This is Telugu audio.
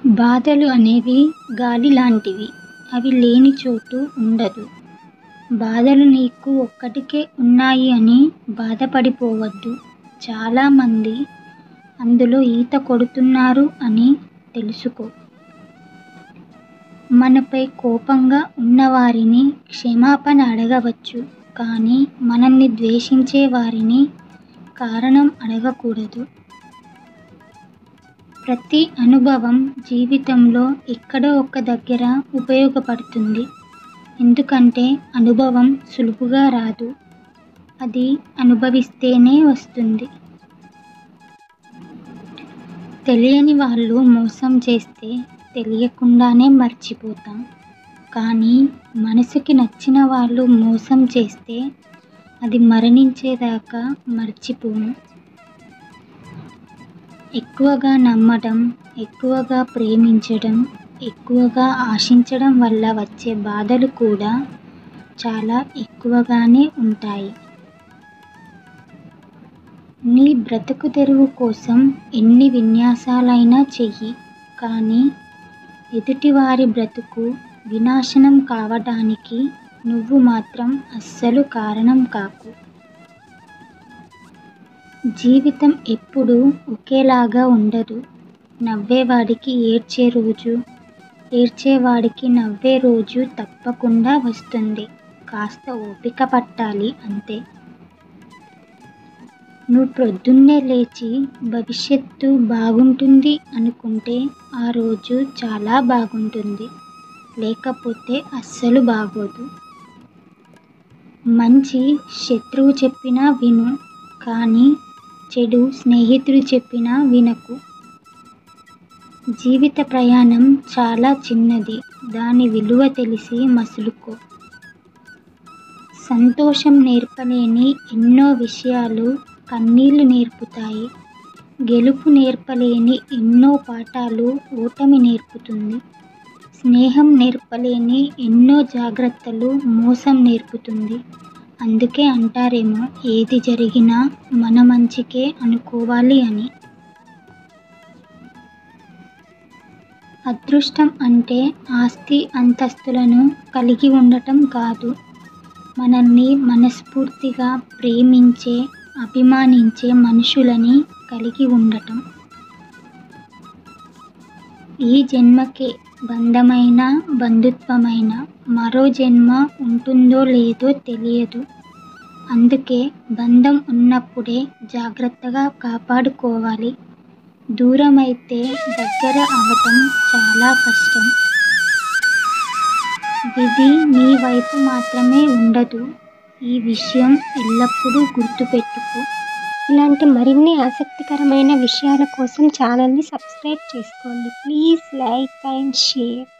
బాధలు అనేవి గాలి లాంటివి అవి లేని చోటు ఉండదు బాధలు నీకు ఒక్కడికే ఉన్నాయి అని బాధపడిపోవద్దు చాలామంది అందులో ఈత కొడుతున్నారు అని తెలుసుకో మనపై కోపంగా ఉన్నవారిని క్షమాపణ అడగవచ్చు కానీ మనల్ని ద్వేషించే వారిని కారణం అడగకూడదు ప్రతి అనుభవం జీవితంలో ఎక్కడో ఒక దగ్గర ఉపయోగపడుతుంది ఎందుకంటే అనుభవం సులువుగా రాదు అది అనుభవిస్తేనే వస్తుంది తెలియని వాళ్ళు మోసం చేస్తే తెలియకుండానే మర్చిపోతాం కానీ మనసుకి నచ్చిన వాళ్ళు మోసం చేస్తే అది మరణించేదాకా మర్చిపోము ఎక్కువగా నమ్మడం ఎక్కువగా ప్రేమించడం ఎక్కువగా ఆశించడం వల్ల వచ్చే బాధలు కూడా చాలా ఎక్కువగానే ఉంటాయి నీ బ్రతుకు తెరువు కోసం ఎన్ని విన్యాసాలైనా చెయ్యి కానీ ఎదుటివారి బ్రతుకు వినాశనం కావడానికి నువ్వు మాత్రం అస్సలు కారణం కాకు జీవితం ఎప్పుడూ ఒకేలాగా ఉండదు నవ్వేవాడికి ఏడ్చే రోజు ఏడ్చేవాడికి నవ్వే రోజు తప్పకుండా వస్తుంది కాస్త ఓపిక పట్టాలి అంతే నువ్వు ప్రొద్దున్నే లేచి భవిష్యత్తు బాగుంటుంది అనుకుంటే ఆ రోజు చాలా బాగుంటుంది లేకపోతే అస్సలు బాగోదు మంచి శత్రువు చెప్పినా విను కానీ చెడు స్నేహితుడు చెప్పినా వినకు జీవిత ప్రయాణం చాలా చిన్నది దాని విలువ తెలిసి మసులుకో సంతోషం నేర్పలేని ఎన్నో విషయాలు కన్నీళ్లు నేర్పుతాయి గెలుపు నేర్పలేని ఎన్నో పాఠాలు ఓటమి నేర్పుతుంది స్నేహం నేర్పలేని ఎన్నో జాగ్రత్తలు మోసం నేర్పుతుంది అందుకే అంటారేమో ఏది జరిగినా మన మంచికే అనుకోవాలి అని అదృష్టం అంటే ఆస్తి అంతస్తులను కలిగి ఉండటం కాదు మనల్ని మనస్ఫూర్తిగా ప్రేమించే అభిమానించే మనుషులని కలిగి ఉండటం ఈ జన్మకే బంధమైన బంధుత్వమైన మరో జన్మ ఉంటుందో లేదో తెలియదు అందుకే బంధం ఉన్నప్పుడే జాగ్రత్తగా కాపాడుకోవాలి దూరమైతే దగ్గర అవటం చాలా కష్టం విధి నీ వైపు మాత్రమే ఉండదు ఈ విషయం ఎల్లప్పుడూ గుర్తుపెట్టుకో ఇలాంటి మరిన్ని ఆసక్తికరమైన విషయాల కోసం ఛానల్ని సబ్స్క్రైబ్ చేసుకోండి ప్లీజ్ లైక్ అండ్ షేర్